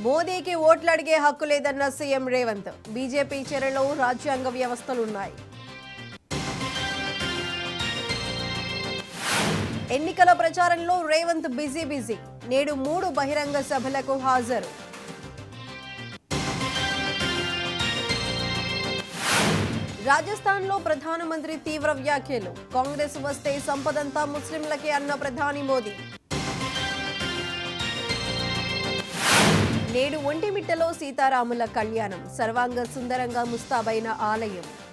మోదీకి ఓట్లు అడిగే హక్కు లేదన్న సీఎం రేవంత్ బీజేపీ చర్యలో రాజ్యాంగ వ్యవస్థలున్నాయి ఎన్నికల ప్రచారంలో రేవంత్ బిజీ బిజీ నేడు మూడు బహిరంగ సభలకు హాజరు రాజస్థాన్లో ప్రధానమంత్రి తీవ్ర వ్యాఖ్యలు కాంగ్రెస్ వస్తే సంపదంతా ముస్లింలకే అన్న ప్రధాని మోదీ నేడు ఒంటిమిట్టలో సీతారాముల కళ్యాణం సర్వాంగ సుందరంగా ముస్తాబైన ఆలయం